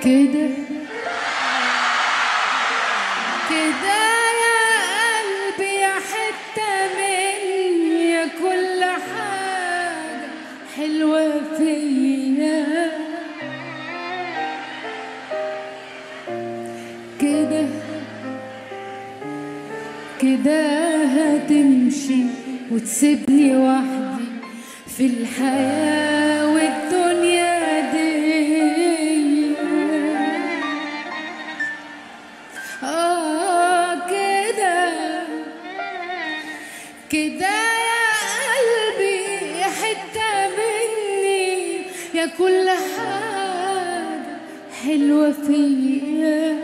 كده كده يا قلبي يا حتة مني يا كل حاجة حلوة فيا كده كده هتمشي وتسيبني وحدي في الحياة والدنيا دي آه كده كده يا قلبي يا حتة مني يا كل حاجة حلوة فيا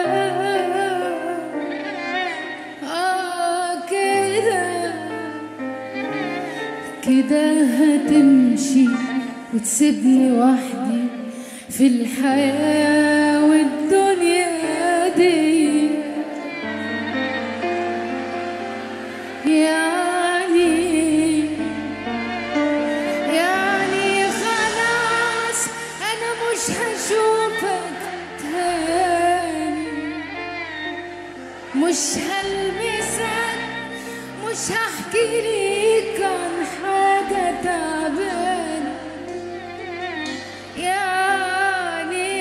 آه كده كده هتمشي وتسيبني وحدي في الحياة والدنيا دي يعني يعني خلاص أنا مش هشوفك تاني مش هلمسك مش هحكي ليك عن حاجة تعبانة يعني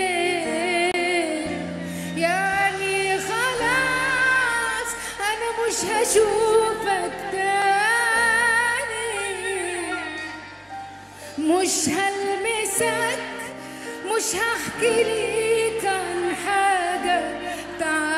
يعني خلاص أنا مش هشوفك تاني مش هلمسك مش هحكي ليك عن حاجة تعبانة